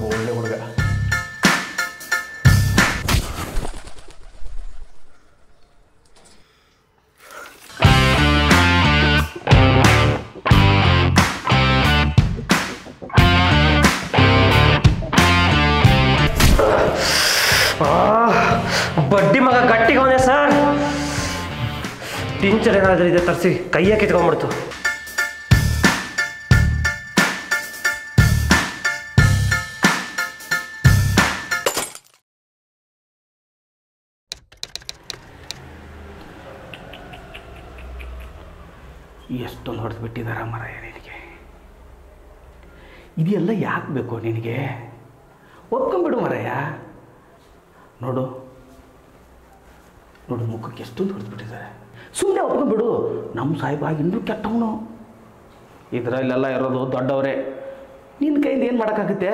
ಒಳ್ಳೆ ಹುಡುಗ ಬಡ್ಡಿ ಮಗ ಗಟ್ಟಿಗೆ ಅವನೇ ಸರ್ ಟಿಂಚರ್ ಏನಾದರೂ ಇದೆ ತರಿಸಿ ಕೈಯೇ ಕಿತ್ಕೊಂಡ್ಬಿಡ್ತು ಎಷ್ಟೊಂದು ಹೊಡೆದು ಬಿಟ್ಟಿದಾರ ಮರ ನಿನಗೆ ಇದೆಲ್ಲ ಯಾಕೆ ಬೇಕು ನಿನಗೆ ಒಪ್ಕೊಂಬಿಡು ಮರಯ್ಯ ನೋಡು ನೋಡು ಮುಖಕ್ಕೆ ಎಷ್ಟೊಂದು ಹೊಡೆದು ಬಿಟ್ಟಿದ್ದಾರೆ ಸುಮ್ಮನೆ ಒಪ್ಕೊಂಬಿಡು ನಮ್ಮ ಸಾಹೇಬ ಇನ್ನೂ ಕೆಟ್ಟವನು ಇದರಲ್ಲೆಲ್ಲ ಇರೋದು ದೊಡ್ಡವರೇ ನಿನ್ನ ಕೈಯಿಂದ ಏನು ಮಾಡೋಕ್ಕಾಗುತ್ತೆ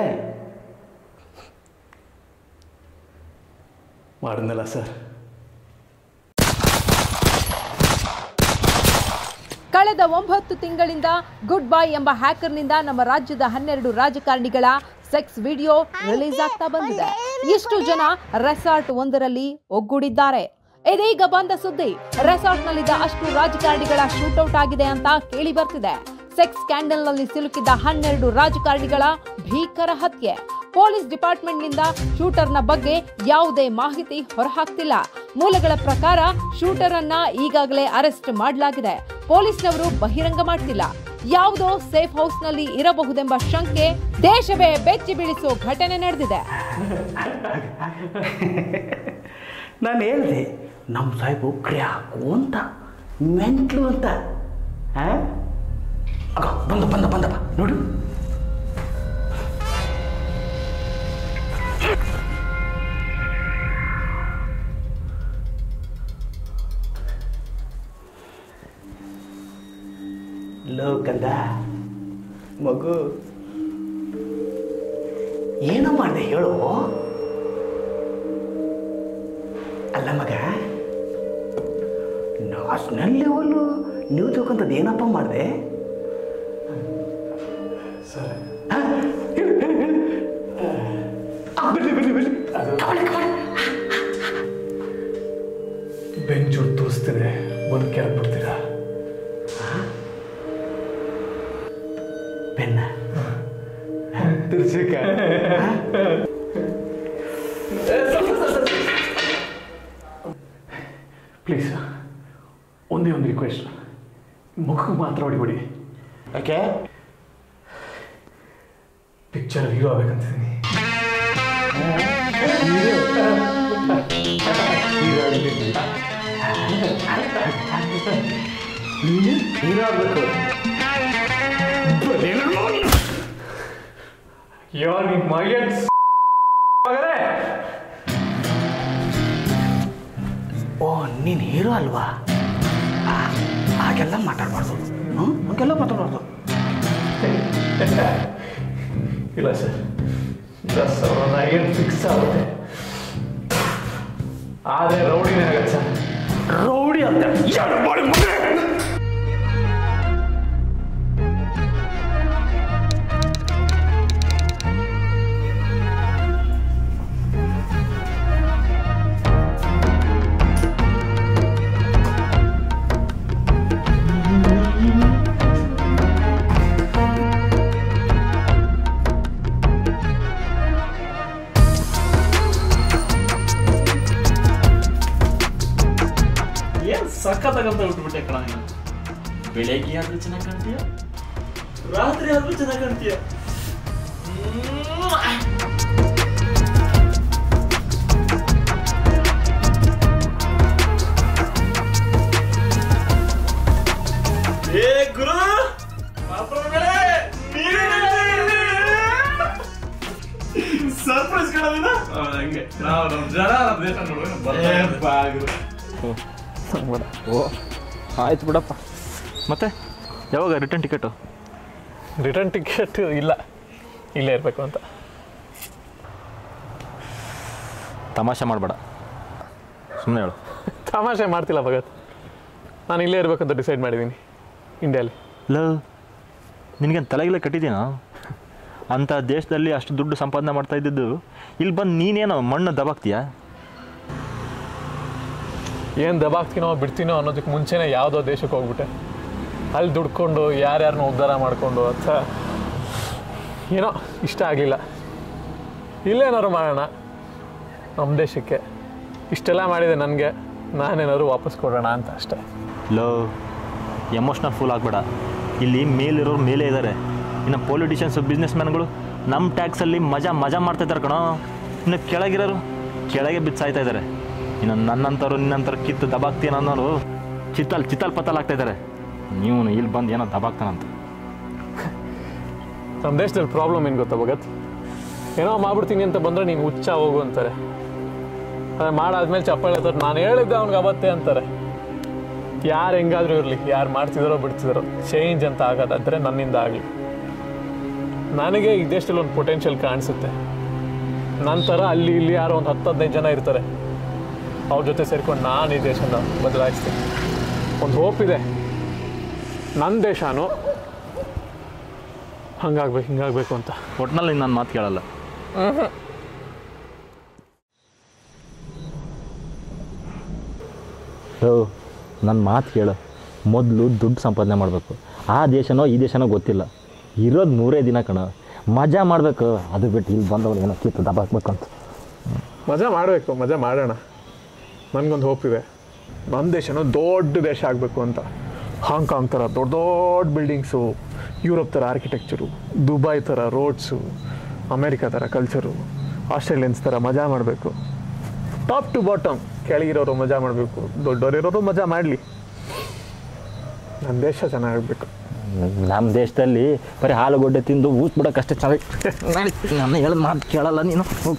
ಮಾಡಿದ್ನಲ್ಲ ಸರ್ ಕಳೆದ ಒಂಬತ್ತು ತಿಂಗಳಿಂದ ಗುಡ್ ಬೈ ಎಂಬ ಹ್ಯಾಕರ್ನಿಂದ ನಮ್ಮ ರಾಜ್ಯದ ಹನ್ನೆರಡು ರಾಜಕಾರಣಿಗಳ ಸೆಕ್ಸ್ ವಿಡಿಯೋ ರಿಲೀಸ್ ಆಗ್ತಾ ಬಂದಿದೆ ಇಷ್ಟು ಜನ ರೆಸಾರ್ಟ್ ಒಂದರಲ್ಲಿ ಒಗ್ಗೂಡಿದ್ದಾರೆ ಇದೀಗ ಬಂದ ಸುದ್ದಿ ರೆಸಾರ್ಟ್ನಲ್ಲಿದ್ದ ಅಷ್ಟು ರಾಜಕಾರಣಿಗಳ ಶೂಟೌಟ್ ಆಗಿದೆ ಅಂತ ಕೇಳಿ ಬರ್ತಿದೆ ಸೆಕ್ಸ್ ಸ್ಕ್ಯಾಂಡಲ್ನಲ್ಲಿ ಸಿಲುಕಿದ್ದ ಹನ್ನೆರಡು ರಾಜಕಾರಣಿಗಳ ಭೀಕರ ಹತ್ಯೆ ಪೊಲೀಸ್ ಡಿಪಾರ್ಟ್ಮೆಂಟ್ನಿಂದ ಶೂಟರ್ನ ಬಗ್ಗೆ ಯಾವುದೇ ಮಾಹಿತಿ ಹೊರಹಾಕ್ತಿಲ್ಲ ಮೂಲಗಳ ಪ್ರಕಾರ ಶೂಟರ್ ಅನ್ನ ಈಗಾಗಲೇ ಅರೆಸ್ಟ್ ಮಾಡಲಾಗಿದೆ ಪೊಲೀಸ್ನವರು ಬಹಿರಂಗ ಮಾಡ್ತಿಲ್ಲ ಯಾವುದೋ ಸೇಫ್ ಹೌಸ್ನಲ್ಲಿ ಇರಬಹುದೆಂಬ ಶಂಕೆ ದೇಶವೇ ಬೆಚ್ಚಿ ಬೀಳಿಸೋ ಘಟನೆ ನಡೆದಿದೆ ನಾನು ಹೇಳಿದೆ ನಮ್ಮ ಸಾಹೇಬು ಕ್ರ್ಯಾಕು ಅಂತ ಮೆಂಟ್ಲು ಅಂತ ಆ? ಅಗ ಬಂದ ಬಂದ ಬಂದಪ್ಪ ನೋಡು ಲೋಕಂದ ಮಗು ಏನೋ ಮಾಡಿದೆ ಹೇಳು ಅಲ್ಲ ಮಗ ನ್ಯಾಷನಲ್ ಲೆವೆಲ್ಲು ನೀವು ತಿಳ್ಕೊಂತದ್ದು ಏನಪ್ಪ ಮಾಡಿದೆ ಸರ್ ಬರ್ಲಿ ಬರ್ಲಿ ಬರ್ಲಿ ಬೆಂಚು ತೋರಿಸ್ತಿದೆ ಬಂದು ಕೆಳಗೆ ಬಿಡ್ತೀರಾ ಪೆನ್ನ ತಿರ್ಸಕ್ಕೆ ಪ್ಲೀಸ್ ಒಂದೇ ಒಂದು ರಿಕ್ವೆಸ್ಟ್ ಮುಖಕ್ಕೆ ಮಾತ್ರ ಹೊಡಿಬಿಡಿ ಯಾಕೆ ಪಿಕ್ಚರ್ ಹೀರೋ ಆಗ್ಬೇಕಂತಿದ್ದೀನಿ ಹೀರೋ ಆಗ್ಬೇಕು ಯೋ ನಿಮ್ಮ ಮಗನ್ ಓ ನೀನು ಹೀರೋ ಅಲ್ವಾ ಆ, ಹಾಗೆಲ್ಲ ಮಾತಾಡಬಾರ್ದು ಹ್ಞೂ ಹಾಗೆಲ್ಲ ಮಾತಾಡಬಾರ್ದು ಇಲ್ಲ ಸರ್ ಇಲ್ಲ ಸರ್ ನನಗೇನು ಫಿಕ್ಸ್ ಆಗುತ್ತೆ ಆದರೆ ರೌಡಿನೇ ಆಗತ್ತೆ ಸರ್ ರೌಡಿ ಅಂತ ಎರಡು ಬಾಡಿ ಮಗನೇ. ಏನ್ ಸಖತ್ತಾಗಂತ ಬಿಟ್ಬಿಟ್ಟೆ ಕಣ ನೀನು ಬೆಳಗ್ಗೆ ಆದ್ರೂ ಚೆನ್ನಾಗಿ ಕಾಣ್ತೀಯ ರಾತ್ರಿ ಆದ್ರೂ ಚೆನ್ನಾಗಿ ಕಾಣ್ತೀಯ ಏ ಗುರು ಸರ್ಪ್ರೈಸ್ ಕಣ ಹಂಗೆ ನಾವು ನಮ್ಮ ಜನ ನಮ್ಮ ದೇಶ ನೋಡುವ ಓ ಆಯ್ತು ಬಿಡಪ್ಪ ಮತ್ತೆ ಯಾವಾಗ ರಿಟರ್ನ್ ಟಿಕೆಟು ರಿಟರ್ನ್ ಟಿಕೆಟ್ ಇಲ್ಲ ಇಲ್ಲೇ ಇರಬೇಕು ಅಂತ ತಮಾಷೆ ಮಾಡಬೇಡ ಸುಮ್ಮನೆ ಹೇಳು ತಮಾಷೆ ಮಾಡ್ತಿಲ್ಲ ಭಗತ್ ನಾನು ಇಲ್ಲೇ ಇರಬೇಕಂತ ಡಿಸೈಡ್ ಮಾಡಿದ್ದೀನಿ ಇಂಡಿಯಲ್ಲಿ ಲವ್ ನಿನಗೇನು ತಲೆಗಿಲ್ಲ ಕಟ್ಟಿದ್ದೀನಾ ಅಂಥ ದೇಶದಲ್ಲಿ ಅಷ್ಟು ದುಡ್ಡು ಸಂಪಾದನೆ ಮಾಡ್ತಾ ಇದ್ದಿದ್ದು ಇಲ್ಲಿ ಬಂದು ನೀನೇನೋ ಮಣ್ಣು ದಬಾಕ್ತೀಯಾ ಏನು ದಬಾಕ್ತೀನೋ ಬಿಡ್ತೀನೋ ಅನ್ನೋದಕ್ಕೆ ಮುಂಚೆನೇ ಯಾವುದೋ ದೇಶಕ್ಕೆ ಹೋಗ್ಬಿಟ್ಟೆ ಅಲ್ಲಿ ದುಡ್ಕೊಂಡು ಯಾರ್ಯಾರನ್ನ ಉದ್ಧಾರ ಮಾಡಿಕೊಂಡು ಅಂತ ಏನೋ ಇಷ್ಟ ಆಗಲಿಲ್ಲ ಇಲ್ಲೇನಾದ್ರು ಮಾಡೋಣ ನಮ್ಮ ದೇಶಕ್ಕೆ ಇಷ್ಟೆಲ್ಲ ಮಾಡಿದೆ ನನಗೆ ನಾನೇನಾದ್ರು ವಾಪಸ್ ಕೊಡೋಣ ಅಂತ ಅಷ್ಟೇ ಲೋ ಎಮೋಷ್ನಲ್ ಫೂಲ್ ಆಗಬೇಡ ಇಲ್ಲಿ ಮೇಲಿರೋರು ಮೇಲೆ ಇದ್ದಾರೆ ಇನ್ನು ಪೊಲಿಟಿಷಿಯನ್ಸ್ ಬಿಸ್ನೆಸ್ ಮ್ಯಾನ್ಗಳು ನಮ್ಮ ಟ್ಯಾಕ್ಸಲ್ಲಿ ಮಜಾ ಮಜಾ ಮಾಡ್ತಾ ಇದ್ದಾರೆ ಕಣೋ ಇನ್ನು ಕೆಳಗಿರೋರು ಕೆಳಗೆ ಬಿದ್ದು ಸಾಯ್ತಾ ಇದ್ದಾರೆ ಇನ್ನು ನನ್ನಂಥವ್ರು ನಿನ್ನಂಥವ್ರು ಕಿತ್ತು ದಬಾಕ್ತೀನ ಅನ್ನೋರು ಚಿತ್ತಲ್ ಚಿತ್ತಲ್ ಪತ್ತಲ್ ಆಗ್ತಾ ಇದ್ದಾರೆ ನೀವು ಇಲ್ಲಿ ಬಂದು ಏನೋ ದಬಾಕ್ತಾನಂತ ನಮ್ಮ ದೇಶದಲ್ಲಿ ಪ್ರಾಬ್ಲಮ್ ಏನು ಗೊತ್ತಾ ಭಗತ್ ಏನೋ ಮಾಡ್ಬಿಡ್ತೀನಿ ಅಂತ ಬಂದರೆ ನೀನು ಹುಚ್ಚ ಹೋಗು ಅಂತಾರೆ ಅದೇ ಮಾಡಾದ್ಮೇಲೆ ಚಪ್ಪಾಳೆ ಎತ್ತಾರೆ ನಾನು ಹೇಳಿದ್ದೆ ಅವ್ನಿಗೆ ಅವತ್ತೇ ಅಂತಾರೆ ಯಾರು ಹೆಂಗಾದ್ರೂ ಇರಲಿ ಯಾರು ಮಾಡ್ತಿದಾರೋ ಬಿಡ್ತಿದಾರೋ ಚೇಂಜ್ ಅಂತ ಆಗೋದಾದ್ರೆ ನನ್ನಿಂದ ಆಗಲಿ ನನಗೆ ಈ ದೇಶದಲ್ಲಿ ಒಂದು ಪೊಟೆನ್ಷಿಯಲ್ ಕಾಣಿಸುತ್ತೆ ನಂತರ ಅಲ್ಲಿ ಇಲ್ಲಿ ಯಾರೋ ಒಂದು ಹತ್ತು ಹದಿನೈದು ಜನ ಇರ್ತಾರೆ ಅವ್ರ ಜೊತೆ ಸೇರ್ಕೊಂಡು ನಾನು ಈ ದೇಶನ ಬದಲಾಯಿಸ್ತೀನಿ ಒಂದು ಹೋಪ್ ಇದೆ ನನ್ನ ದೇಶನೂ ಹಂಗಾಗ್ಬೇಕು ಹಿಂಗಾಗ್ಬೇಕು ಅಂತ ಒಟ್ನಲ್ಲಿ ನನ್ನ ಮಾತು ಕೇಳಲ್ಲ ಹೋ ನನ್ನ ಮಾತು ಕೇಳು ಮೊದಲು ದುಡ್ಡು ಸಂಪಾದನೆ ಮಾಡಬೇಕು ಆ ದೇಶನೋ ಈ ದೇಶನೋ ಗೊತ್ತಿಲ್ಲ ಇರೋದು ಮೂರೇ ದಿನ ಕಣ ಮಜಾ ಮಾಡಬೇಕು ಅದು ಬಿಟ್ಟು ಇಲ್ಲಿ ಬಂದವನು ಏನೋ ಕಿತ್ತು ದಬಾಕ್ಬೇಕು ಅಂತ ಮಜಾ ಮಾಡಬೇಕು ಮಜಾ ಮಾಡೋಣ ನನಗೊಂದು ಹೋಪ್ ಇದೆ ನಮ್ಮ ದೇಶನೂ ದೊಡ್ಡ ದೇಶ ಆಗಬೇಕು ಅಂತ ಹಾಂಗ್ಕಾಂಗ್ ಥರ ದೊಡ್ಡ ದೊಡ್ಡ ಬಿಲ್ಡಿಂಗ್ಸು ಯುರೋಪ್ ಥರ ಆರ್ಕಿಟೆಕ್ಚರು ದುಬೈ ಥರ ರೋಡ್ಸು ಅಮೇರಿಕಾ ಥರ ಕಲ್ಚರು ಆಸ್ಟ್ರೇಲಿಯನ್ಸ್ ಥರ ಮಜಾ ಮಾಡಬೇಕು ಟಾಪ್ ಟು ಬಾಟಮ್ ಕೆಳಗಿರೋರು ಮಜಾ ಮಾಡಬೇಕು ದೊಡ್ಡವರಿರೋರು ಮಜಾ ಮಾಡಲಿ ನನ್ನ ದೇಶ ಚೆನ್ನಾಗಬೇಕು ನಮ್ಮ ದೇಶದಲ್ಲಿ ಬರೀ ಹಾಲುಗೊಡ್ಡೆ ತಿಂದು ಊಸ್ ಬಿಡೋಕ್ಕಷ್ಟೇ ಚೆನ್ನಾಗಿ ನನ್ನ ಹೇಳಿದ ಮಾತು ಕೇಳಲ್ಲ ನೀನು ಹೋಗ್.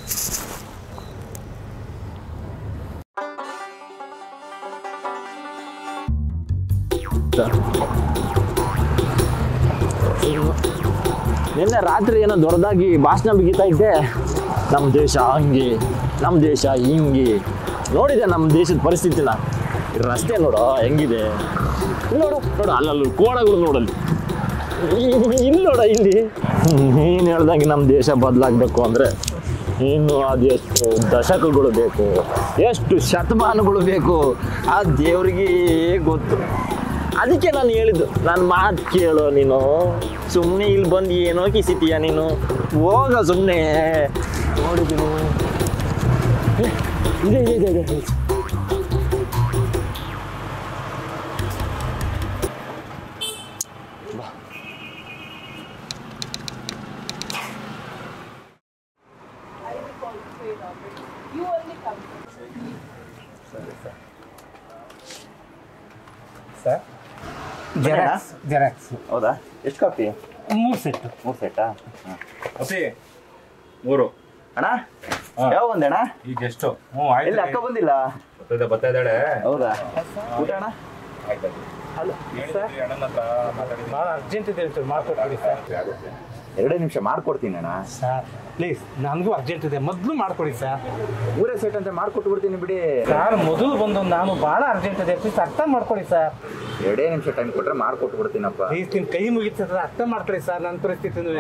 ನಿನ್ನೆ ರಾತ್ರಿ ಏನೋ ದೊಡ್ಡದಾಗಿ ಭಾಷಣ ಬಿಗಿತಾ ಇದ್ದೆ ನಮ್ಮ ದೇಶ ಹಂಗೆ ನಮ್ಮ ದೇಶ ಹಿಂಗೆ ನೋಡಿದೆ ನಮ್ಮ ದೇಶದ ಪರಿಸ್ಥಿತಿನ ಈ ರಸ್ತೆ ನೋಡೋ ಹೆಂಗಿದೆ ಇಲ್ಲಿ ನೋಡು ನೋಡು ಅಲ್ಲಲ್ಲಿ ಕೋಣಗಳು ನೋಡಲ್ಲಿ ಇಲ್ಲಿ ನೋಡ ಇಲ್ಲಿ ನೀನು ಹೇಳ್ದಂಗೆ ನಮ್ಮ ದೇಶ ಬದಲಾಗಬೇಕು ಅಂದರೆ ಇನ್ನು ಅದೆಷ್ಟು ದಶಕಗಳು ಬೇಕು ಎಷ್ಟು ಶತಮಾನಗಳು ಬೇಕು ಆ ದೇವ್ರಿಗೆ ಗೊತ್ತು ಅದಕ್ಕೆ ನಾನು ಹೇಳಿದ್ದು ನನ್ನ ಮಾತು ಕೇಳೋ ನೀನು ಸುಮ್ಮನೆ ಇಲ್ಲಿ ಬಂದು ಏನೋ ಕಿಸಿತೀಯ ನೀನು ಹೋಗ ಸುಮ್ಮನೆ ನೋಡಿದ್ದೀನಿ ಏ, ಇದೆ ಇದೆ ಇದೆ ಇದೆ ಜೆರಾಕ್ಸ್ ಜೆರಾಕ್ಸ್ ಹೌದಾ ಎಷ್ಟು ಕಾಪಿ ಮೂರು ಸೆಟ್ ಮೂರು ಸೆಟ್ಟಾ ಅತಿ ಮೂರು ಅಣ್ಣ ಯಾವ ಬಂದಣ್ಣ ಈಗ ಎಷ್ಟು ಹ್ಞೂ ಎಲ್ಲಿ ಅಕ್ಕ ಬಂದಿಲ್ಲ ಬರ್ತಾ ಬರ್ತಾ ಇದ್ದಾಳೆ ಹೌದಾ ಊಟ ಅಣ್ಣ ಭಾಳ ಅರ್ಜೆಂಟ್ ಇದೆ ಅಂತ ಮಾಡ್ಕೊಡ್ತೀವಿ ಸರ್ ಎರಡೇ ನಿಮಿಷ ಮಾಡ್ಕೊಡ್ತೀನಿ ಅಣ್ಣ ಸರ್ ಪ್ಲೀಸ್ ನನಗೂ ಅರ್ಜೆಂಟ್ ಇದೆ ಮೊದಲು ಮಾಡ್ಕೊಡಿ ಸರ್ ಮೂರೇ ಸೆಟ್ ಅಂತ ಮಾಡ್ಕೊಟ್ಟು ಬಿಡ್ತೀನಿ ಬಿಡಿ ಸರ್ ಮೊದಲು ಬಂದು ನಾನು ಭಾಳ ಅರ್ಜೆಂಟ್ ಇದೆ ಪ್ಲೀಸ್ ಅರ್ಥ ಮಾಡ್ಕೊಡಿ ಸರ್ ಎರಡೇ ನಿಮಿಷ ಟೈಮ್ ಕೊಟ್ರೆ ಮಾಡ್ಕೊಟ್ಟು ಬಿಡ್ತೀನಪ್ಪ ಪ್ಲೀಸ್ ನಿಮ್ಮ ಕೈ ಮುಗಿತದ ಅರ್ಥ ಮಾಡ್ಕೊಡಿ ಸರ್ ನನ್ನ ಪರಿಸ್ಥಿತಿನೂ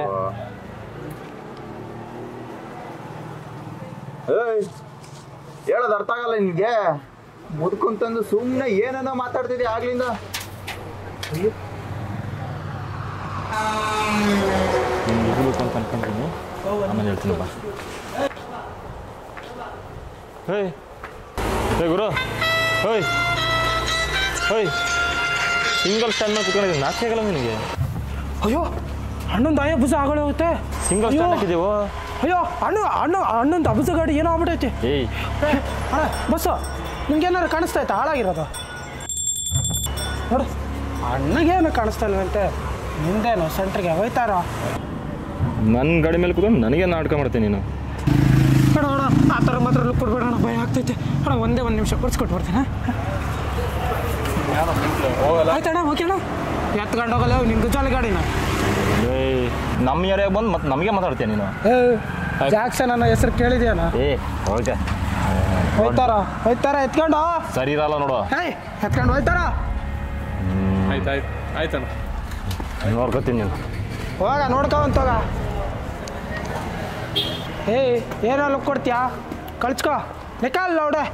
ಏಯ್ ಹೇಳೋದು ಅರ್ಥ ಆಗಲ್ಲ ನಿನಗೆ ಮುದ್ಕೊಂತಂದು ಸುಮ್ಮನೆ ಏನೇನೋ ಮಾತಾಡ್ತಿದ್ದೆ ಆಗ್ಲಿಂದ ನಿಮ್ಗೆ ಇರ್ಬೇಕು ಅಂತ ಅನ್ಕೊಂತೀನಿ ಆಮೇಲೆ ಹೇಳ್ತೀನಿ ಬಾ ಹೇಯ್ ಹೇ ಗುರು ಹೋಯ್ ಹೋಯ್ ಸಿಂಗಲ್ ಸ್ಟ್ಯಾಂಡ್ ಮೇಲೆ ಕುತ್ಕೊಂಡಿದ್ದೀನಿ ನಾಚಿಕೆ ಆಗಲ್ಲ ನಿನಗೆ ಅಯ್ಯೋ ಅಣ್ಣಂದು ಆಯ ಬುಸ ಆಗಲೇ ಹೋಗುತ್ತೆ ಸಿಂಗಲ್ ಅಯ್ಯೋ. ಸ್ಟ್ಯಾಂಡ್ ಹಾಕಿದ್ದೀವೋ ಅಯ್ಯೋ ಅಣ್ಣ ಅಣ್ಣ ಅಣ್ಣಂದು ಅಬುಸ ಗಾಡಿ ಏನೋ ಆಗ್ಬಿಟ್ಟೈತಿ ಏಯ್ ಏ, ಅಣ್ಣ ಬಸ್ಸು ನಿಮ್ಗೆ ಏನಾರು ಕಾಣಿಸ್ತಾ ಇತ್ತಾ ಹಾಳಾಗಿರೋದು ನೋಡು ಅಣ್ಣಗೇನು ಕಾಣಿಸ್ತಾ ಇಲ್ವಂತೆ ನಿಂದೇನು ಸೆಂಟ್ರಿಗೆ ಹೋಯ್ತಾರ ನನ್ನ ಗಾಡಿ ಮೇಲೆ ಕೂತ್ಕೊಂಡು ನನಗೆ ನಾಟಕ ಮಾಡ್ತೀನಿ ನೀನು ಅಣ್ಣ ಅಣ್ಣ ಆ ಥರ ಮಾತ್ರ ಲುಕ್ ಕೊಡ್ಬೇಡ ಅಣ್ಣ ಭಯ ಆಗ್ತೈತೆ ಅಣ್ಣ ಒಂದೇ ಒಂದು ನಿಮಿಷ ಕೊಡ್ಸ್ಕೊಟ್ಟು ಬರ್ತೀನಿ ಆಯ್ತಣ್ಣ ಓಕೆ ಅಣ್ಣ ಎತ್ಕೊಂಡು ಹೋಗಲ್ಲ ನಿಮ್ದು ಜಾಲಿ ಗಾಡಿನ ಏಯ್ ನಮ್ಮ ಏರಿಯಾಗ ಬಂದು ಮತ್ತೆ ನಮಗೆ ಮಾತಾಡ್ತೀಯ ನೀನು ಏ ಜಾಕ್ಸನ್ ಅನ್ನೋ ಹೆಸರು ಕೇಳಿದ್ಯಾನ ಏ ಓಕೆ ಹೋಯ್ತಾರ ಹೋಯ್ತಾರ ಎತ್ಕೊಂಡು ಸರಿ ಇರಲ್ಲ ನೋಡು ಹೇಯ್ ಎತ್ಕೊಂಡು ಹೋಯ್ತಾರ ಆಯ್ತು ಆಯ್ತು ಆಯ್ತಣ್ಣ ನೋಡ್ಕೊತೀನಿ ನೀನು ಹೋಗ ನೋಡ್ಕೊಂತ ಹೋಗ ಏಯ್ ಏನೋ ಲುಕ್ ಕೊಡ್ತೀಯಾ ಕಳ್ಸ್ಕೊ ಲೆಕ್ಕಲ್ಲ ನೋಡೆ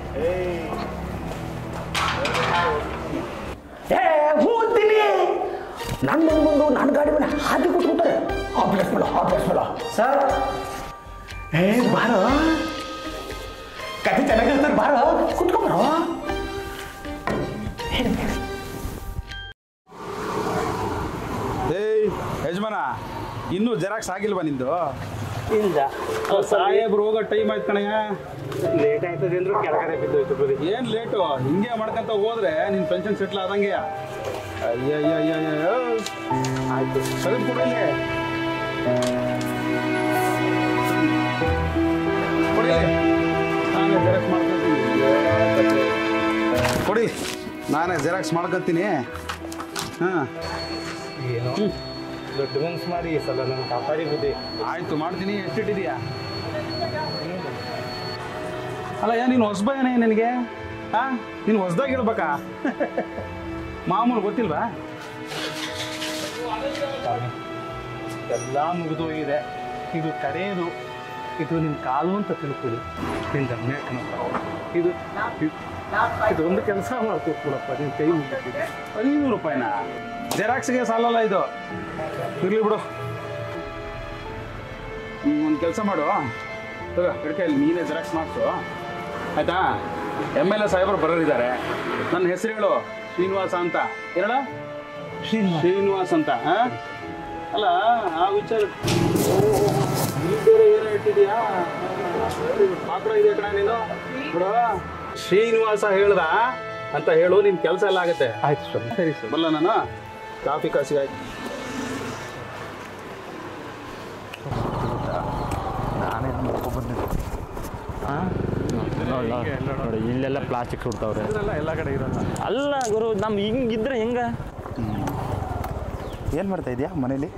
ಏ ಹ್ಞೂ ಅಂತೀನಿ ನನ್ನ ಮನೆ ಬಂದು ನನ್ನ ಗಾಡಿ ಮೇಲೆ ಹಾಕಿ ಕೂತ್ಕೊತಾರೆ ಆಫೀಸ್ ಮೇಲ ಆಫೀಸ್ ಮೇಲ ಸರ್ ಏ ಬಾರೋ ಕತೆ ಚೆನ್ನಾಗಿ ಹೇಳ್ತಾರೆ ಬಾರೋ ಕುತ್ಕೊಂಬರೋ ಏಯ್ ಯಜಮಾನ ಇನ್ನೂ ಜೆರಾಕ್ಸ್ ಆಗಿಲ್ವಾ ನಿಂದು ಇಲ್ಲ ಸಾಹೇಬ್ರು ಹೋಗೋ ಟೈಮ್ ಆಯ್ತು ಕಣಯ್ಯ ಲೇಟ್ ಆಯ್ತದೆ ಅಂದ್ರು ಕೆಳಗಡೆ ಬಿದ್ದೋಯ್ತು ಬಿಡಿ ಏನ್ ಲೇಟು ಹಿಂಗೆ ಮಾಡ್ಕೊಂತ ಹೋದ್ರೆ ನಿನ್ ಪೆನ್ಷನ್ ಸೆಟ್ಲ್ ಆದಂಗೆ ಅಯ್ಯಯ್ಯಯ್ಯಯ್ಯೋ ಆಯ್ತು ಸರಿ ಕೊಡಲಿ ಕೊಡಿ ನಾನೇ ಜೆರಾಕ್ಸ್ ಮಾಡ್ಕೊಂತೀನಿ ಕೊಡಿ ನಾನೇ ಜೆರಾಕ್ಸ್ ಮಾಡ್ಕೊಂತೀನಿ ಹಾಂ ಏನೋ ದೊಡ್ಡ ಮನ್ಸು ಮಾಡಿ ಈ ಸಲ ನನ್ನ ಕಾಪಾಡಿ ಬುದ್ಧಿ ಆಯ್ತು ಮಾಡ್ತೀನಿ ಎಷ್ಟಿಟ್ಟಿದೀಯಾ ಅಲ್ಲ ಏನ್ ನೀನು ಹೊಸಬಯನೇ ನಿನಗೆ ಹಾ ನೀನು ಹೊಸ್ದಾಗಿರ್ಬೇಕಾ ಮಾಮೂಲು ಗೊತ್ತಿಲ್ವಾ ಎಲ್ಲ ಮುಗಿದೋಗಿದೆ ಇದು ಕಡೆಯದು ಇದು ನಿನ್ನ ಕಾಲು ಅಂತ ತಿಳ್ಕೊಳ್ಳಿ ನಿನ್ನ ಗಮನ ಇದು ಇದು- ಇದೊಂದು ಕೆಲಸ ಮಾಡ್ಕೊಟ್ಬಿಡಪ್ಪ ನಿನ್ನ ಕೈ ಮುಗಿದಿದೆ ಐನೂರು ರೂಪಾಯಿನ ಜೆರಾಕ್ಸ್ಗೆ ಸಾಲಲ್ಲ ಇದು ಇರ್ಲಿ ಬಿಡು ಒಂದು ಕೆಲಸ ಮಾಡು ತಗೋ ಕೈಯಲ್ಲಿ ನೀನೇ ಜೆರಾಕ್ಸ್ ಮಾಡಿಸು ಆಯ್ತಾ ಎಮ್ ಎಲ್ ಎ ಸಾಹೇಬರು ಬರೋರಿದ್ದಾರೆ ನನ್ನ ಹೆಸರು ಹೇಳು ಶ್ರೀನಿವಾಸ ಅಂತ ಹೇಳ ಶ್ರೀನಿವಾಸ್ ಅಂತ ಆ? ಅಲ್ಲ ಆ ವಿಚಾರ ಇಲ್ಲಿ ಬೇರೆ ಏನೋ ಇಟ್ಟಿದ್ಯಾ ಮಾತ್ರ ಇದೆ ಕಣ ನೀನು ಬಿಡು ಶ್ರೀನಿವಾಸ ಹೇಳ್ದ ಅಂತ ಹೇಳು ನಿನ್ ಕೆಲಸ ಎಲ್ಲ ಆಗುತ್ತೆ ಆಯ್ತು ಸ್ವಾಮಿ ಸರಿ ಸರ್ ಬಲ್ಲ ನಾನು ಕಾಫಿ ಕಾಸಿಗೆ ಆಯ್ತು ನೋಡಿ ಇಲ್ಲೆಲ್ಲ ಪ್ಲಾಸ್ಟಿಕ್ ಸುಡ್ತಾವ್ರೆ ಎಲ್ಲ ಕಡೆ ಇರಲ್ಲ ಅಲ್ಲ ಗುರು ನಮ್ ಹಿಂಗಿದ್ರೆ ಹೆಂಗ ಏನು ಮಾಡ್ತಾ ಇದೆಯಾ ಮನೇಲಿ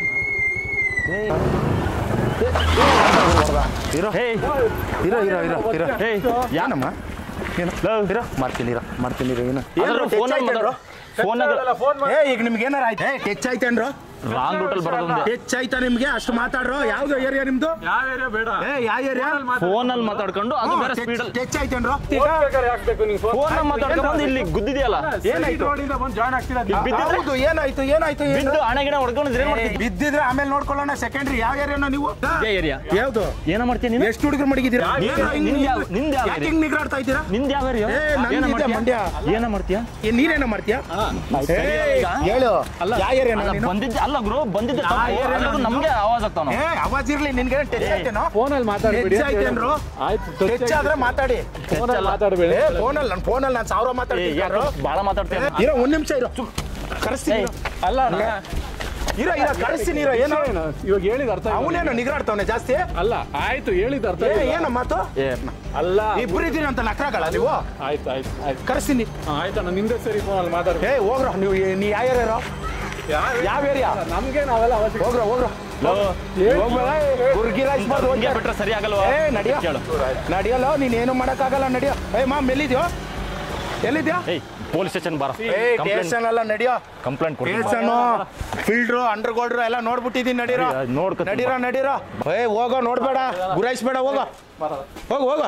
ಇರೋ ಹೇಯ್ ಇರೋ ಇರೋ ಇರೋ ಇರೋ ಹೇಯ್ ಏನಮ್ಮ ಏನು ಇರೋ ಮಾಡ್ತೀನಿ ಇರೋ ಮಾಡ್ತೀನಿ ಇರೋ ಏನು ಅದ್ರ ಫೋನ್ ಫೋನ್ ಏ ಈಗ ನಿಮ್ಗೆ ಏನಾರ ಆಯ್ತು ಏ ಟಚ್ ಆಯ್ತೇನ್ರು ರಾಂಗ್ ರೂಟಲ್ಲಿ ಬರೋದು ಟಚ್ ಆಯ್ತಾ ನಿಮ್ಗೆ ಅಷ್ಟು ಮಾತಾಡ್ರು ಯಾವ್ದು ಏರಿಯಾ ನಿಮ್ದು ಯಾವ ಏರಿಯಾ ಬೇಡ ಏ ಯಾವ ಏರಿಯಾ ಫೋನಲ್ಲಿ ಮಾತಾಡ್ಕೊಂಡು ಅದು ಬೇರೆ ಸ್ಪೀಡಲ್ಲಿ ಟಚ್ ಆಯ್ತೇನ್ರು ಹಾಕ್ಬೇಕು ನೀವು ಫೋನ್ ಮಾತಾಡ್ಕೊಂಡು ಬಂದು ಇಲ್ಲಿ ಗುದ್ದಿದೆಯಲ್ಲ ಏನಾಯ್ತು ರೋಡಿಂದ ಬಂದು ಜಾಯ್ನ್ ಆಗ್ತೀರಾ ಬಿದ್ದಿದ್ರೆ ಹೌದು ಏನಾಯ್ತು ಏನಾಯ್ತು ಏನು? ಬಿದ್ದು ಹಣ ಗಿಣ ಹೊಡ್ಕೊಂಡು ಏನ್ ಮಾಡ್ತೀನಿ ಬಿದ್ದಿದ್ರೆ ಆಮೇಲೆ ನೋಡ್ಕೊಳ್ಳೋಣ ಸೆಕೆಂಡ್ರಿ ಯಾವ ಏರಿಯಾನೋ ನೀವು ಏರಿಯಾ ಯಾವ್ದು ಏನ ಮಾಡ್ತೀಯ ನೀನು ಎಷ್ಟು ಹುಡುಗರು ಮಡಗಿದ್ದೀರಾ ನಿಂದ್ ಯಾವ- ನಿಂದ್ ಯಾವ ಯಾಕೆ area? ಹಿಂಗ್ ನಿಗ್ರಾಡ್ತಾ ಇದ್ದೀರಾ ನಿಂದ ಯಾವ ಏರಿಯಾ ಏ, ನಂದಿದೆ ಏನ ಮಾಡ್ತೀಯ ಮಂಡ್ಯ. ಏನ ಮಾಡ್ತೀಯ ಏ, ನೀನೇನೋ ಮಾಡ್ತೀಯಾ ಏ, ಈಗ? ಹೇಳು ಯಾವ ಏರಿಯಾ ಅಲ್ಲ ಬಂದಿದ್ದೆ ಅಲ್ಲ ಗುರು ಬಂದಿದ್ದೆ ತಪ್ಪು. ಅಲ್ಲದು ನಮ್ಗೆ ಆವಾಜ್ ಆಗ್ತಾವ ಏ ಅವಾಜ್ ಇರ್ಲಿ ನಿನ್ಗೆ ಟಚ್ ಆಯ್ತೇನೋ ಫೋನಲ್ಲಿ ಮಾತಾಡ್ಬೇಡಿ ಟಚ್ ಆಯ್ತೇನ್ರು ಆಯ್ತು ಟಚ್ ಆದ್ರೆ ಮಾತಾಡಿ ಫೋನಲ್ಲಿ ಮಾತಾಡಬೇಡಿ ಏ ಫೋನಲ್ಲಿ ನಾನು ಫೋನಲ್ಲಿ ನಾನು ಸಾವಿರ ಮಾತಾಡ್ತೀನಿ ಬಾಳ ಮಾತಾಡ್ತೇನೆ ಇರೋ ಒಂದ್ ನಿಮಿಷ ಇರೋ ಕಳಿಸ್ತೀನಿ ಇರು. ಅಲ್ಲ ಇರೋ ಇರೋ ಕಳಿಸ್ತೀನಿ ಇರೋ ಏನೋ ಇವಾಗ ಹೇಳಿದ ಅರ್ಥ ಆಯ್ತು. ಅವನೇನೋ ನಿಗ್ರಾಡ್ತಾವನೆ ಜಾಸ್ತಿ ಅಲ್ಲ ಆಯ್ತು ಹೇಳಿದ ಅರ್ಥ ಏ ಆಯ್ತು. ಏನೋ ಮಾತು ಏ ಅಲ್ಲ ಇಬ್ರು ಇದೀರಿ ಅಂತ ನಕ್ರಾಗಲ್ಲ ನೀವು ಆಯ್ತು ಆಯ್ತು ಆಯ್ತು ಕಳಿಸ್ತೀನಿ ಹಾ, ಆಯ್ತಣ್ಣ ನಿಂದೆ ಸರಿ ಫೋನಲ್ಲಿ ಮಾತಾಡ್ಬೇಕು ಏ ಹೋಗ್ರ ನೀವು ಏ- ನೀ ಯಾವ ಏರಿಯಾ ಯಾವ ಏರಿಯಾ ನಮ್ಗೆ ನಾವೆಲ್ಲ ಅವಶ್ಯಕ ಹೋಗ್ರ ಹೋಗ್ರ ಹೋಗ್ಬೇಡ ಗುರ್ಗಿ ರೈಸ್ ಬಾರ್ದು ಹಿಂಗೆ ಹೋಗ್ಬೇಡ. ಬಿಟ್ರೆ ಸರಿ ಆಗಲ್ವಾ ಏ ನಡಿಯೋ ಕೇಳು ನಡಿಯಲ್ಲ ನೀನ್ ಏನು ಮಾಡಕ್ಕಾಗಲ್ಲ ನಡಿಯೋ ಏ ಮಾಮ್ ಎಲ್ಲಿದ್ಯೋ ಎಲ್ಲಿದ್ಯೋ ಏಯ್ ಪೊಲೀಸ್ ಸ್ಟೇಷನ್ ಬಾರ ಏ ಟೇಷನ್ ಅಲ್ಲ ನಡಿಯೋ ಕಂಪ್ಲೇಂಟ್ ಕೊಡಿ ಟೇಷನ್ ಫಿಲ್ಡ್ರು ಅಂಡರ್ ಗೋಲ್ಡ್ರು ಎಲ್ಲ ನೋಡ್ಬಿಟ್ಟಿದೀನಿ ನಡೀರೋ ಅಯ್ಯ, ನೋಡ್ಕೊತೀನಿ. ನಡೀರೋ ನಡೀರೋ ಏ ಹೋಗೋ ನೋಡ್ಬೇಡ ಗುರಾಯಿಸ್ಬೇಡ ಹೋಗೋ ಹೋಗು ಹೋಗೋ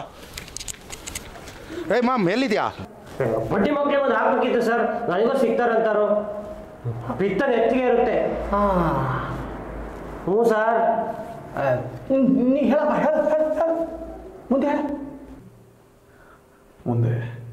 ಏ ಮಾಮ್ ಎಲ್ಲಿದ್ಯಾ ಬಡ್ಡಿ ಮಕ್ಕಳಿಗೆ ಒಂದು ಹಾಕ್ಬೇಕಿತ್ತು ಸರ್ ನನಗೂ ಸಿಗ್ತಾರಂತಾರು ಬಿತ್ತ ನೆತ್ತಿಗೆ ಇರುತ್ತೆ ಹ್ಞೂ ಸರ್ ನೀ ಹೇಳಪ್ಪ ಹೇಳ ಮುಂದೆ ಹೇಳ ಮುಂದೆ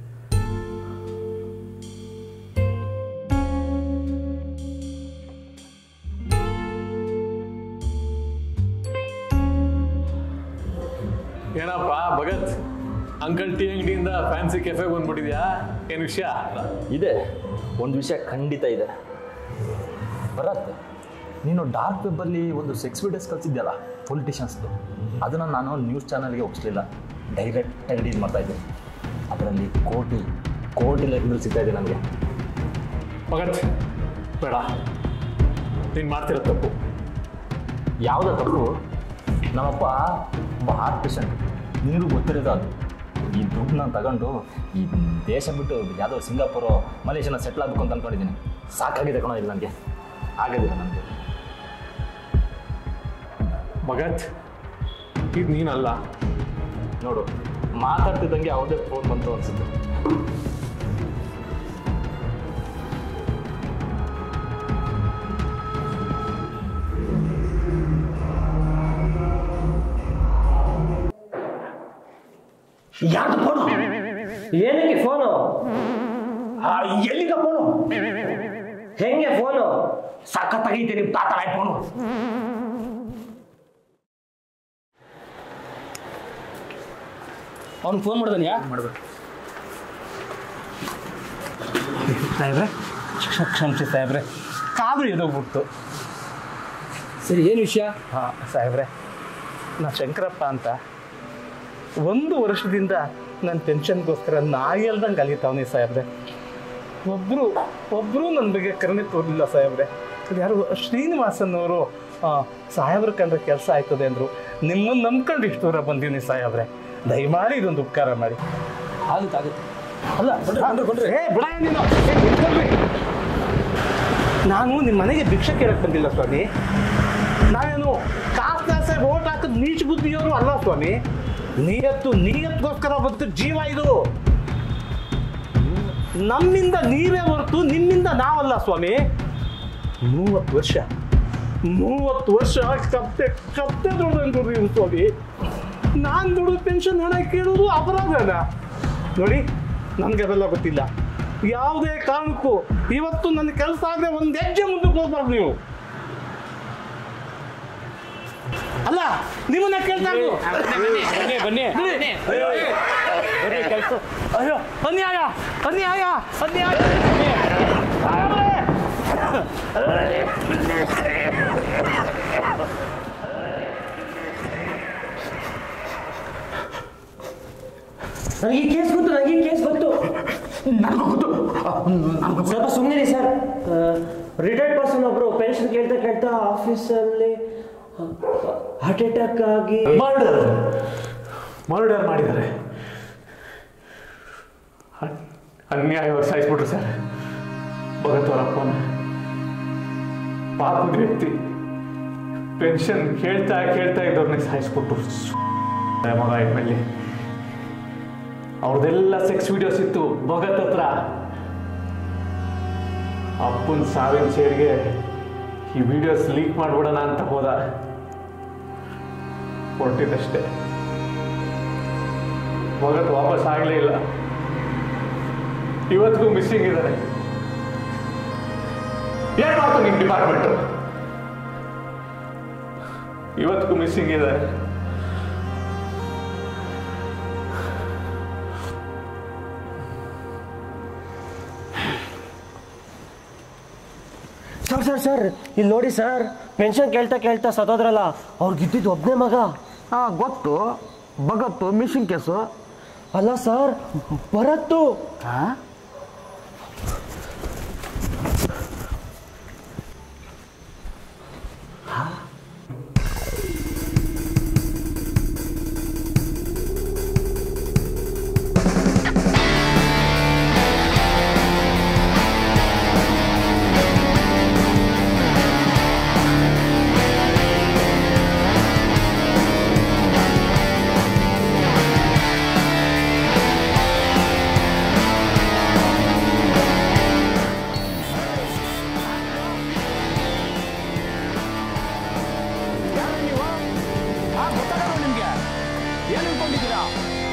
ಏನಪ್ಪ ಭಗತ್ ಅಂಕಲ್ ಟೀ ಅಂಗಡಿಯಿಂದ ಫ್ಯಾನ್ಸಿ ಕೆಫೆ ಬಂದ್ಬಿಟ್ಟಿದ್ಯಾ ಏನು ವಿಷಯ ಇದೆ ಒಂದು ವಿಷಯ ಖಂಡಿತ ಇದೆ ಭರತ್ ನೀನು ಡಾರ್ಕ್ ವೆಬ್ಬಲ್ಲಿ ಒಂದು ಸೆಕ್ಸ್ ವಿಡಿಯೋಸ್ ಕಳಿಸಿದ್ಯಲ್ಲ ಪೊಲಿಟಿಷಿಯನ್ಸ್ದು ಅದನ್ನು ನಾನು ನ್ಯೂಸ್ ಚಾನಲ್ಗೆ ಒಪ್ಪಿಸಲಿಲ್ಲ ಡೈರೆಕ್ಟಾಗಿ ಡೀಲ್ ಮಾಡ್ತಾ ಇದ್ದೆ ಅದರಲ್ಲಿ ಕೋಟಿ ಕೋಟಿ ಲೆಕ್ಕದಲ್ಲಿ ಸಿಗ್ತಾ ಇದೆ ನನಗೆ ಭಗತ್ ಬೇಡ ನೀನು ಮಾಡ್ತಿರೋ ತಪ್ಪು ಯಾವುದೋ ತಪ್ಪು ನಮ್ಮಪ್ಪ ಒಬ್ಬ ಹಾರ್ಟ್ ಪೇಷಂಟ್ ನಿನಗೂ ಗೊತ್ತಿರೋದು ಅದು ಈ ದುಡ್ಡನ್ನ ತಗೊಂಡು ಈ ದೇಶ ಬಿಟ್ಟು ಯಾವುದೋ ಸಿಂಗಾಪುರ ಮಲೇಷ್ಯಾನ ಸೆಟ್ಲ್ ಆಗಬೇಕು ಅಂತ ಅಂದ್ಕೊಂಡಿದ್ದೀನಿ ಸಾಕಾಗಿದೆ ಕಣೋ ಇಲ್ಲ ನನಗೆ ಆಗೋದಿಲ್ಲ ನನಗೆ ಭಗತ್ ಇದು ನೀನಲ್ಲ ನೋಡು ಮಾತಾಡ್ತಿದ್ದಂಗೆ ಯಾವುದೇ ಫೋನ್ ಬಂತು ಅನ್ಸುತ್ತೆ ಯಾರ್ದು ಫೋನು ಏನಕ್ಕೆ ಫೋನು ಎಲ್ಲಿಂದ ಫೋನು ಹೆಂಗೆ ಫೋನು ಸಖತ್ತಾಗೈತೆ ನಿಮ್ಮ ತಾತ ಫೋನು ಅವ್ನು ಫೋನ್ ಮಾಡಿದನ್ಯಾ ಮಾಡ್ಬೇಕು ಸಾಹೇಬ್ರೆ ಕ್ಷ- ಕ್ಷಮಿಸಿ ಸಾಹೇಬ್ರೆ ಕಾದು ಎದೋಗ್ಬಿಡ್ತು ಸರಿ ಏನು ವಿಷಯ ಹಾಂ ಸಾಹೇಬ್ರೆ ನಾ ಶಂಕರಪ್ಪ ಅಂತ ಒಂದು ವರ್ಷದಿಂದ ನನ್ನ ಪೆನ್ಷನ್ಗೋಸ್ಕರ ನಾಯಿ ಅಲ್ದಂಗೆ ಅಲಿತಾವನಿ ಸಾಹೇಬ್ರೆ ಒಬ್ಬರು ಒಬ್ಬರು ನನ್ನ ಬಗ್ಗೆ ಕರುಣೆ ತೋರಲಿಲ್ಲ ಸಾಹೇಬ್ರೆ ಅದು ಯಾರು ಶ್ರೀನಿವಾಸನ್ ಅವರು ಸಾಹೇಬ್ರ ಕಂಡ್ರೆ ಕೆಲಸ ಆಯ್ತದೆ ಅಂದರು ನಿಮ್ಮನ್ನು ನಂಬ್ಕೊಂಡು ಇಷ್ಟು ದೂರ ಬಂದೀನಿ ಸಾಹೇಬ್ರೆ ದಯಮಾಡಿ ಇದೊಂದು ಉಪಕಾರ ಮಾಡಿ ಆಗುತ್ತೆ ಆಗುತ್ತೆ ಅಲ್ಲ ಏ ಬಿಡಯ್ಯ ನೀನು ಏ, ನಿಂತ್ಕೊಳ್ರಿ. ನಾನು ನಿಮ್ಮ ಮನೆಗೆ ಭಿಕ್ಷೆ ಕೇಳಕ್ ಬಂದಿಲ್ಲ ಸ್ವಾಮಿ ನಾವೇನು ಕಾಸು ಕಾಸೆ ಓಟ್ ಹಾಕಿದ್ ನೀಚ ಬುದ್ಧಿಯವರು ಅಲ್ಲ ಸ್ವಾಮಿ ನೀಯತ್ತು ನೀಯತ್ಗೋಸ್ಕರ ಬದುಕು ಜೀವ ಇದು ನಮ್ಮಿಂದ ನೀವೇ ಹೊರತು ನಿಮ್ಮಿಂದ ನಾವಲ್ಲ ಸ್ವಾಮಿ ಮೂವತ್ತು ವರ್ಷ ಮೂವತ್ತು ವರ್ಷ ಕತ್ತೆ ಕತ್ತೆ ದುಡ್ದು ಇವ್ನು ಸ್ವಾಮಿ ನಾನು ದುಡಿದು ಪೆನ್ಷನ್ ಹಣ ಕೇಳೋದು ಅಪರಾಧನ ನೋಡಿ ನನಗೆ ಅದೆಲ್ಲ ಗೊತ್ತಿಲ್ಲ ಯಾವುದೇ ಕಾರಣಕ್ಕೂ ಇವತ್ತು ನನ್ನ ಕೆಲಸ ಆಗದೆ ಒಂದು ಹೆಜ್ಜೆ ಮುಂದಕ್ಕೆ ಹೋಗ್ಬಾರ್ದು ನೀವು ಅಲ್ಲ ನಿಮ್ಮನ್ನ ಕೇಳ್ತಾ ಇರೋದು. ಬನ್ನಿ ಬನ್ನಿ ಅಯ್ಯೋ, ಬರೀ ಕೆಲ್ಸ. ಅಯ್ಯೋ ಅನ್ಯಾಯ ಅನ್ಯಾಯ ಅನ್ಯಾಯ ಸಾಹೇಬ್ರೆ! ನನಗೆ ಕೇಸ್ ಗೊತ್ತು ನನಗೆ ಕೇಸ್ ಗೊತ್ತು ನನಗೂ ಗೊತ್ತು ನನಗೂ ಸ್ವಲ್ಪ ಸುಮ್ಮನೆ ಸರ್ ರಿಟೈರ್ಡ್ ಪರ್ಸನ್ ಒಬ್ರು ಪೆನ್ಷನ್ ಕೇಳ್ತಾ ಕೇಳ್ತಾ ಆಫೀಸಲ್ಲಿ ಹಾರ್ಟ್ ಅಟ್ಯಾಕ್ ಆಗಿ ಮರ್ಡರ್ ಮರ್ಡರ್ ಮಾಡಿದ್ದಾರೆ ಅನ್- ಅನ್ಯಾಯವಾಗಿ ಸಾಯಿಸ್ಬಿಟ್ರು ಸರ್ ಭಗತ್ ಅವರಪ್ಪನ ಪಾಪದ ವ್ಯಕ್ತಿ ಪೆನ್ಷನ್ ಕೇಳ್ತಾ ಕೇಳ್ತಾ ಇದ್ದವ್ರನ್ನ ಸಾಯಿಸ್ಬಿಟ್ರು ಮಗ ಇದ್ಮೇಲೆ ಅವ್ರದ್ದೆಲ್ಲ ಸೆಕ್ಸ್ ವಿಡಿಯೋಸ್ ಇತ್ತು ಭಗತ್ ಹತ್ರ ಅಪ್ಪನ ಸಾವಿನ ಸೇರಿಗೆ ಈ ವಿಡಿಯೋಸ್ ಲೀಕ್ ಮಾಡ್ಬಿಡೋಣ ಅಂತ ಹೋದ ಹೊರಟಿದ್ದಷ್ಟೇ ಭಗತ್ ವಾಪಸ್ ಆಗಲೇ ಇಲ್ಲ ಇವತ್ತಿಗೂ ಮಿಸ್ಸಿಂಗ್ ಇದ್ದಾರೆ ಏನ್ ಮಾಡ್ತು ನಿಮ್ ಡಿಪಾರ್ಟ್ಮೆಂಟ್ ಇವತ್ತಿಗೂ ಮಿಸ್ಸಿಂಗ್ ಇದ್ದಾರೆ ಸರ್ ಸರ್ ಸರ್ ಇಲ್ಲಿ ನೋಡಿ ಸರ್ ಪೆನ್ಷನ್ ಕೇಳ್ತಾ ಕೇಳ್ತಾ ಸತ್ತೋದ್ರಲ್ಲ ಅವ್ರಿಗಿದ್ದಿದ್ದು ಒಬ್ಬನೇ ಮಗ ಹಾ ಗೊತ್ತು ಭಗತ್ತು ಮಿಷಿಂಗ್ ಕೇಸು ಅಲ್ಲ ಸರ್ ಭರತ್ತು ಹಾ ನಿಮ್ಗೆ ಏನ್ ಅನ್ಕೊಂಡಿದ್ದೀರಾ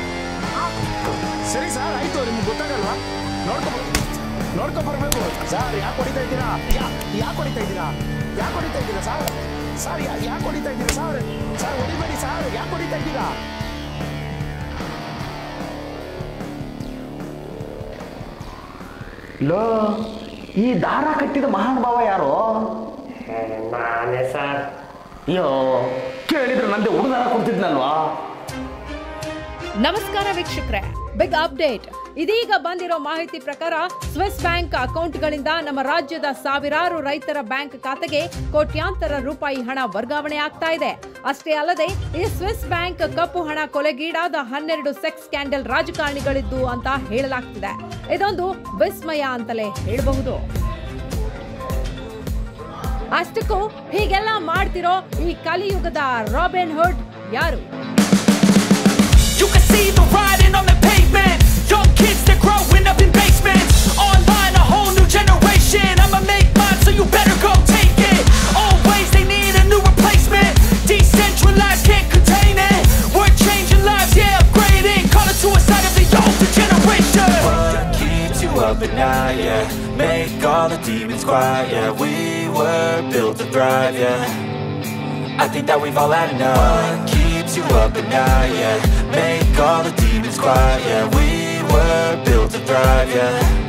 ಸರಿ ಸರ್ ಆಯ್ತು ನಿಮ್ಗೆ ಗೊತ್ತಾಗಲ್ವಾ ನೋಡ್ಕೊ ನೋಡ್ಕೊ ಬರ್ಬೇಕು ಸರ್ ಯಾಕೆ ಹೊಡಿತಾ ಇದ್ದೀರಾ ಯಾಕೆ ಹೊಡಿತಾ ಇದ್ದೀರಾ ಯಾಕೆ ಹೊಡಿತಾ ಇದ್ದೀರಾ ಸರ್ ಸರ್ ಯಾಕೆ ಹೊಡಿತಾ ಇದ್ದೀರಾ ಸರ್ ಸರ್ ಹೊಡಿಬೇಡಿ ಸರ್ ಯಾಕೆ ಹೊಡಿತಾ ಇದ್ದೀರಾ ಲೋ ಈ ದಾರ ಕಟ್ಟಿದ ಮಹಾನುಭಾವ ಯಾರು ನಾನೇ ಸರ್ ಅಯ್ಯೋ ಕೇಳಿದ್ರೆ ನಂದೆ ಹುಡುಗಾರ ಕೊಡ್ತಿದ್ನಲ್ವಾ ನಮಸ್ಕಾರ ವೀಕ್ಷಕರೇ ಬಿಗ್ ಅಪ್ಡೇಟ್ ಇದೀಗ ಬಂದಿರೋ ಮಾಹಿತಿ ಪ್ರಕಾರ ಸ್ವಿಸ್ ಬ್ಯಾಂಕ್ ಅಕೌಂಟ್ಗಳಿಂದ ನಮ್ಮ ರಾಜ್ಯದ ಸಾವಿರಾರು ರೈತರ ಬ್ಯಾಂಕ್ ಖಾತೆಗೆ ಕೋಟ್ಯಾಂತರ ರೂಪಾಯಿ ಹಣ ವರ್ಗಾವಣೆ ಆಗ್ತಾ ಇದೆ ಅಷ್ಟೇ ಅಲ್ಲದೆ ಈ ಸ್ವಿಸ್ ಬ್ಯಾಂಕ್ ಕಪ್ಪು ಹಣ ಕೊಲೆಗೀಡಾದ ಹನ್ನೆರಡು ಸೆಕ್ಸ್ ಸ್ಕ್ಯಾಂಡಲ್ ರಾಜಕಾರಣಿಗಳಿದ್ದು ಅಂತ ಹೇಳಲಾಗ್ತಿದೆ ಇದೊಂದು ವಿಸ್ಮಯ ಅಂತಲೇ ಹೇಳಬಹುದು ಅಷ್ಟಕ್ಕೂ ಹೀಗೆಲ್ಲ ಮಾಡ್ತಿರೋ ಈ ಕಲಿಯುಗದ ರಾಬಿನ್ ಹುಡ್ ಯಾರು demons quiet, yeah We were built to thrive, yeah I think that we've all had enough What keeps you up at night, yeah Make all the demons quiet, yeah We were built to thrive, yeah